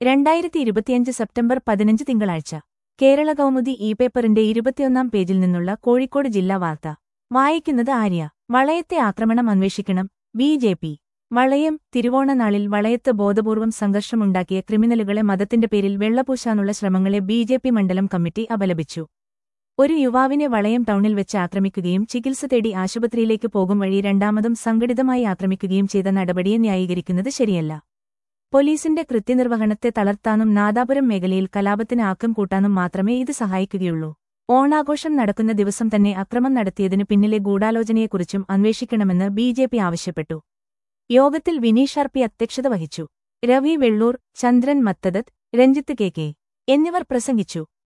രണ്ടായിരത്തി ഇരുപത്തിയഞ്ച് സെപ്റ്റംബർ പതിനഞ്ച് തിങ്കളാഴ്ച കേരള കൗമുദി ഇ പേപ്പറിന്റെ ഇരുപത്തിയൊന്നാം പേജിൽ നിന്നുള്ള കോഴിക്കോട് ജില്ലാ വാർത്ത വായിക്കുന്നത് ആര്യ വളയത്തെ ആക്രമണം അന്വേഷിക്കണം ബി ജെ പി വളയം തിരുവോണനാളിൽ വളയത്ത് ബോധപൂർവം സംഘർഷമുണ്ടാക്കിയ ക്രിമിനലുകളെ മതത്തിന്റെ പേരിൽ വെള്ളപൂശാനുള്ള ശ്രമങ്ങളെ ബി ജെ പി മണ്ഡലം കമ്മിറ്റി അപലപിച്ചു ഒരു യുവാവിനെ വളയം ടൗണിൽ വെച്ച് ആക്രമിക്കുകയും ചികിത്സ തേടി ആശുപത്രിയിലേക്ക് പോകും വഴി രണ്ടാമതും സംഘടിതമായി ആക്രമിക്കുകയും ചെയ്ത നടപടിയെ ന്യായീകരിക്കുന്നത് ശരിയല്ല പോലീസിന്റെ കൃത്യനിർവഹണത്തെ തളർത്താനും നാദാപുരം മേഖലയിൽ കലാപത്തിന് ആക്കം കൂട്ടാനും മാത്രമേ ഇത് സഹായിക്കുകയുള്ളൂ ഓണാഘോഷം നടക്കുന്ന ദിവസം തന്നെ അക്രമം നടത്തിയതിനു പിന്നിലെ ഗൂഢാലോചനയെക്കുറിച്ചും അന്വേഷിക്കണമെന്ന് ബി ജെ പി ആവശ്യപ്പെട്ടു യോഗത്തിൽ വിനീഷ് ആർ പി അധ്യക്ഷത വഹിച്ചു രവി വെള്ളൂർ ചന്ദ്രൻ മത്തദത്ത് രഞ്ജിത്ത് കെ കെ എന്നിവർ പ്രസംഗിച്ചു